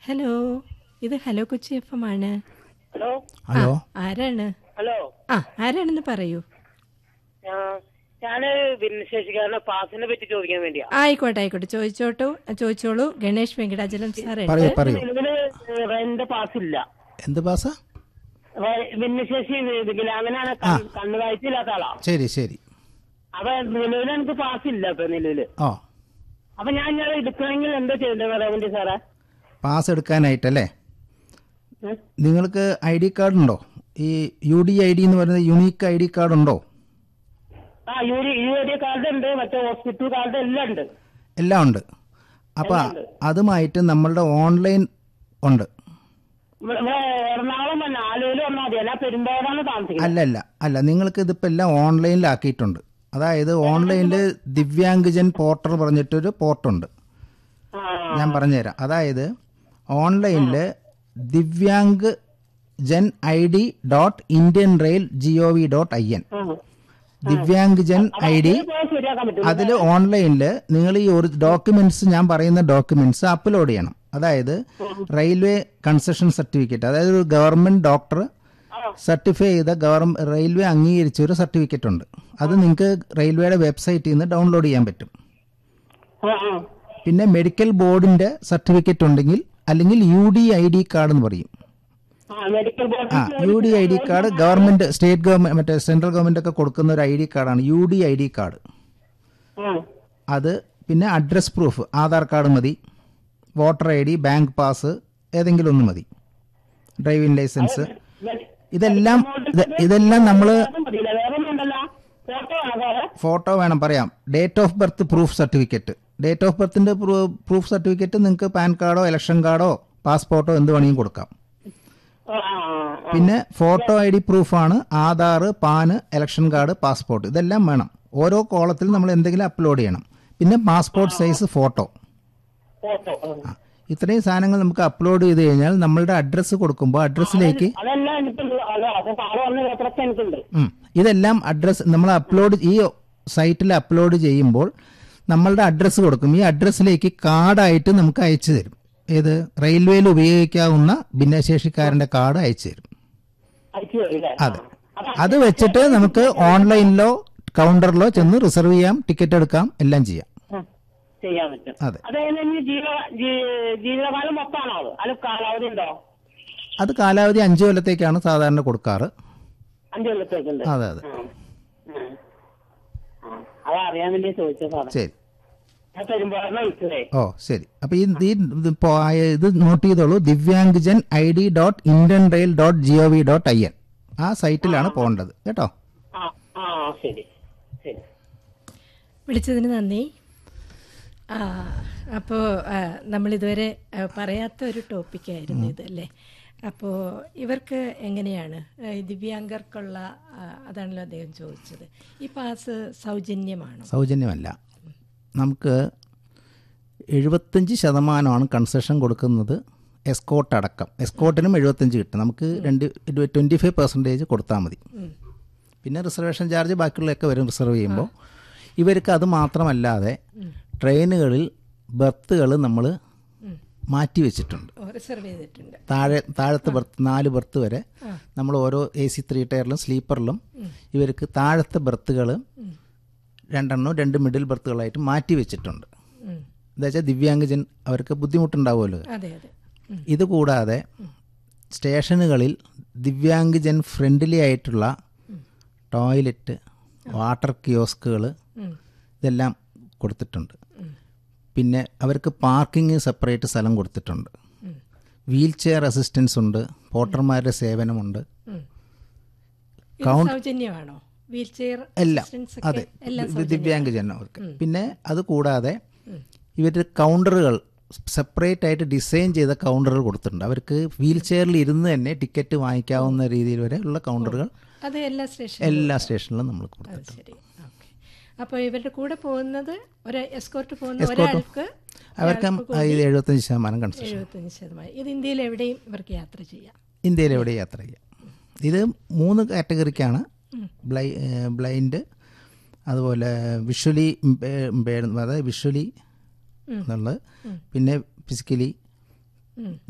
Hello ഇത് hello Kochi F M ആണ് hello hello ആരാണ് ഹലോ ആ ആരാണെന്ന് പറയൂ ഞാൻ ഞാന് ഭിന്നശേഷിക്കാരനെ പാസിനെ പറ്റി ചോദിക്കാൻ വേണ്ടിയാ ആയിക്കോട്ടെ ആയിക്കോട്ടെ ചോദിച്ചോട്ടു ചോദിച്ചോളൂ ഗണേഷ് വെങ്കടാചലം സാറേ പറയൂ പറയൂ നിലവില് എന്റെ പാസ് ഇല്ല എന്ത് പാസാ വ- ഭിന്നശേഷി വികലാംഗനാണ് കണ്ണ് കണ്ണ് കാഴ്ചയില്ലാത്ത ആളാ ശരി ശരി അപ്പൊ നിലവിൽ എനിക്ക് പാസ് ഇല്ല ഇപ്പൊ നിലവില് ഓ അപ്പൊ ഞാൻ ഞാൻ എടുക്കണമെങ്കിൽ എന്താ ചെയ്യേണ്ടത് പറയാൻ വേണ്ടി സാറേ പാസ് എടുക്കാനായിട്ടല്ലേ ഉം? നിങ്ങൾക്ക് ഐ ഡി കാർഡ് ഉണ്ടോ ഈ യു ഡി ഐ ഡി എന്ന് പറയുന്ന യുണീക്ക് ഐ ഡി കാർഡ് ഉണ്ടോ ആ U D U D card ഉണ്ട് മറ്റേ ഹോസ്പിറ്റൽ കാർഡ് എല്ലാം ഉണ്ട് എല്ലാം ഉണ്ട് അപ്പോൾ അതുമായിട്ട് നമ്മളുടെ ഓൺലൈൻ ഉണ്ട് ഇവിടെ ഇവിടെ എറണാകുളം തന്നെ ആലുവയിൽ വന്നാൽ മതി അല്ല പെരുമ്പാടാണ് താമസിക്കുന്നത് അല്ല അല്ല അല്ല നിങ്ങൾക്ക് ഇതിപ്പോൾ എല്ലാം ഓൺലൈനിലാക്കിയിട്ടുണ്ട് അതായത് ഓൺലൈനിൽ ദിവ്യാംഗജൻ പോർട്ടൽ പറഞ്ഞിട്ടൊരു പോർട്ടുണ്ട് ആ ഞാൻ പറഞ്ഞുതരാം അതായത് ഓൺലൈനിൽ Divyangjan I D dot Indian rail G O V dot I N ഉം. ദിവ്യാംഗ് ജൻ ഐ ഡി ഇത് പോയാൽ ശരിയാക്കാൻ പറ്റും അതിൽ ഓൺലൈനിൽ നിങ്ങൾ ഈ ഒരു ഡോക്യുമെന്റ്സ് ഞാൻ പറയുന്ന ഡോക്യുമെന്റ്സ് അപ്ലോഡ് ചെയ്യണം അതായത് റെയിൽവേ കൺസെഷൻ സർട്ടിഫിക്കറ്റ് അതായത് ഒരു ഗവൺമെന്റ് ഡോക്ടർ സർട്ടിഫൈ ചെയ്ത ഗവൺമെന്റ് റെയിൽവേ അംഗീകരിച്ച ഒരു സർട്ടിഫിക്കറ്റ് ഉണ്ട് അത് നിങ്ങൾക്ക് റെയിൽവേയുടെ വെബ്സൈറ്റിൽ നിന്ന് ഡൗൺലോഡ് ചെയ്യാൻ പറ്റും ആ ആ പിന്നെ മെഡിക്കൽ ബോർഡിന്റെ സർട്ടിഫിക്കറ്റ് ഉണ്ടെങ്കിൽ അല്ലെങ്കിൽ U D I D card എന്ന് പറയും ആ മെഡിക്കൽ ബോർഡ് ആ U D I D card government state government മറ്റേ സെൻട്രൽ ഗവൺമെന്റ് ഒക്കെ കൊടുക്കുന്ന ഒരു ഐ ഡി കാർഡാണ് U D I D card ആ അത് പിന്നെ അഡ്രസ് പ്രൂഫ് ആധാർ കാർഡ് മതി voter I D bank pass ഏതെങ്കിലും ഒന്ന് മതി ഡ്രൈവിംഗ് ലൈസൻസ് മെഡി- ഇതെല്ലാം ഇത് ഇതെല്ലാം നമ്മൾ അത് മതിയില്ല വേറെ ഒന്നും ഉണ്ടല്ലോ ഫോട്ടോ ആണോ സാറേ ഫോട്ടോ വേണം പറയാം date of birth proof certificate date of ബർത്തിന്റെ പ്രൂഫ് സർട്ടിഫിക്കറ്റ് നിങ്ങൾക്ക് പാൻ കാർഡോ ഇലക്ഷൻ കാർഡോ പാസ്പോർട്ടോ എന്ത് വേണമെങ്കിലും കൊടുക്കാം ആ, ആ, ആ. പിന്നെ ഫോട്ടോ ഐ ഡി പ്രൂഫാണ് Aadhaar PAN election card passport ഇതെല്ലാം വേണം ഓരോ കോളത്തിൽ നമ്മൾ എന്തെങ്കിലും അപ്ലോഡ് ചെയ്യണം പിന്നെ പാസ്പോർട്ട് സൈസ് ഫോട്ടോ ഫോട്ടോ ആ. ഇത്രയും സാധനങ്ങൾ നമുക്ക് അപ്ലോഡ് ചെയ്ത് കഴിഞ്ഞാൽ നമ്മളുടെ അഡ്രസ്സ് കൊടുക്കുമ്പോൾ അഡ്രസ്സിലേക്ക് അതെല്ലാം എനിക്കുണ്ട് അതെ അപ്പൊ സാറ് പറഞ്ഞ പേപ്പറൊക്കെ എനിക്കുണ്ട് ഉം, ഇതെല്ലാം അഡ്രസ്സ് നമ്മൾ അപ്ലോഡ് ഈ സൈറ്റിൽ അപ്ലോഡ് ചെയ്യുമ്പോൾ നമ്മളുടെ അഡ്രസ്സ് കൊടുക്കും ഈ അഡ്രസ്സിലേക്ക് കാർഡായിട്ട് നമുക്ക് അയച്ചു തരും ഏത് റെയിൽവേയിൽ ഉപയോഗിക്കാവുന്ന ഭിന്നശേഷിക്കാരന്റെ കാർഡ് അയച്ചു തരും അയച്ചു തരില്ലേ അതെ അത് വെച്ചിട്ട് നമുക്ക് ഓൺലൈനിലോ കൗണ്ടറിലോ ചെന്ന് റിസർവ് ചെയ്യാം ടിക്കറ്റ് എടുക്കാം എല്ലാം ചെയ്യാം ഉം. ചെയ്യാൻ പറ്റും അതെ. അതായത് ഇനി ജീവ ജീ- ജീവിതകാലം മൊത്തമാണോ അത് അല്ല കാലാവധി ഉണ്ടോ അത് കാലാവധി അഞ്ചു കൊല്ലത്തേക്കാണ് സാധാരണ കൊടുക്കാറ് അഞ്ചു കൊല്ലത്തേക്കുണ്ട് അതെ അതെ ഉം. ഉം. ആ. അതറിയാൻ വേണ്ടി ചോദിച്ചത് സാറേ ശരി ഞാൻ പെരുമ്പാറിനെ വിളിച്ചതേ ഓ ശരി അപ്പൊ ഈ ഈ ഇത് ഇപ്പോ ആയ- ഇത് നോട്ട് ചെയ്തോളൂ Divyangjan I D dot Indian rail dot G O V dot I N ആ സൈറ്റിലാണ് പോകേണ്ടത് കേട്ടോ ആ ആ ശരി ശരി വിളിച്ചതിന് നന്ദി ആ അപ്പോൾ നമ്മളിതുവരെ ആ, പറയാത്ത ഒരു ടോപ്പിക്കായിരുന്നു ഇത് അല്ലേ അപ്പോൾ ഇവർക്ക് എങ്ങനെയാണ് ആ, ഈ ദിവ്യാംഗർക്കുള്ള ആ, അതാണല്ലോ അദ്ദേഹം ചോദിച്ചത് ഈ പാസ് സൗജന്യമാണോ സൗജന്യമല്ല നമുക്ക് എഴുപത്തഞ്ച് ശതമാനമാണ് കൺസെഷൻ കൊടുക്കുന്നത് എസ്കോട്ട് അടക്കം എസ്കോട്ടിനും എഴുപത്തഞ്ച് കിട്ടും നമുക്ക് രണ്ട് ട്വൻറ്റി ഫൈവ് പെർസെൻറ്റേജ് കൊടുത്താൽ മതി പിന്നെ റിസർവേഷൻ ചാർജ് ബാക്കിയുള്ളതൊക്കെ വരും റിസർവ് ചെയ്യുമ്പോൾ ഇവർക്ക് അത് മാത്രമല്ലാതെ ട്രെയിനുകളിൽ ബർത്തുകൾ നമ്മൾ മാറ്റി വെച്ചിട്ടുണ്ട് ഓ റിസർവ് ചെയ്തിട്ടുണ്ട് താഴെ താഴത്തെ ബർത്ത് നാല് ബർത്ത് വരെ നമ്മൾ ഓരോ എ സി ത്രീ ടയറിലും സ്ലീപ്പറിലും ഇവർക്ക് താഴത്തെ ബർത്തുകൾ രണ്ടെണ്ണം രണ്ട് മിഡിൽ ബർത്തുകളായിട്ട് മാറ്റി വെച്ചിട്ടുണ്ട് ഉം. എന്താ വെച്ചാൽ ദിവ്യാംഗജൻ അവർക്ക് ബുദ്ധിമുട്ടുണ്ടാവുമല്ലോ അതെ അതെ ഉം. ഇത് കൂടാതെ സ്റ്റേഷനുകളിൽ ദിവ്യാംഗജൻ ഫ്രണ്ട്ലി ആയിട്ടുള്ള ടോയ്ലറ്റ് വാട്ടർ കിയോസ്കുകൾ ഉം. ഇതെല്ലാം കൊടുത്തിട്ടുണ്ട് പിന്നെ അവർക്ക് പാർക്കിംഗ് സെപ്പറേറ്റ് സ്ഥലം കൊടുത്തിട്ടുണ്ട് വീൽ ചെയർ അസിസ്റ്റൻസ് ഉണ്ട് പോട്ടർമാരുടെ സേവനമുണ്ട് ഉം. ഇത് സൗജന്യമാണോ വീൽ ചെയർ എല്ലാം assistance അതെ ഒക്കെ എല്ലാം ദി- ദിവ്യാംഗജൻ അവർക്ക് പിന്നെ അത് കൂടാതെ ഇവർ കൗണ്ടറുകൾ സെപ്പറേറ്റ് ആയിട്ട് ഡിസൈൻ ചെയ്ത കൗണ്ടറുകൾ കൊടുത്തിട്ടുണ്ട് അവർക്ക് വീൽ ചെയറിൽ ഇരുന്ന് തന്നെ ടിക്കറ്റ് വാങ്ങിക്കാവുന്ന രീതിയിൽ വരെ ഉള്ള കൗണ്ടറുകൾ അത് എല്ലാ സ്റ്റേഷനും എല്ലാ സ്റ്റേഷനിലും നമ്മൾ കൊടുത്തു അത് ശരി ഓക്കെ അപ്പോൾ ഇവരുടെ കൂടെ പോകുന്നത് ഒരു എസ്കോർട്ട് പോകുന്ന ഒരാൾക്ക് അവർക്ക് ഇത് എഴുപത്തഞ്ച് ശതമാനം കൺസെഷൻ എഴുപത്തഞ്ച് ശതമാനം ഇത് ഇന്ത്യയിൽ എവിടെയും ഇവർക്ക് യാത്ര ചെയ്യാം ഇന്ത്യയിൽ എവിടെ യാത്ര ചെയ്യാം ഇത് മൂന്ന് കാറ്റഗറിക്കാണ് ബ്ലൈ ബ്ലൈൻഡ് അതുപോലെ വിഷ്വലി അതായത് വിഷ്വലി എന്നുള്ളത് പിന്നെ ഫിസിക്കലി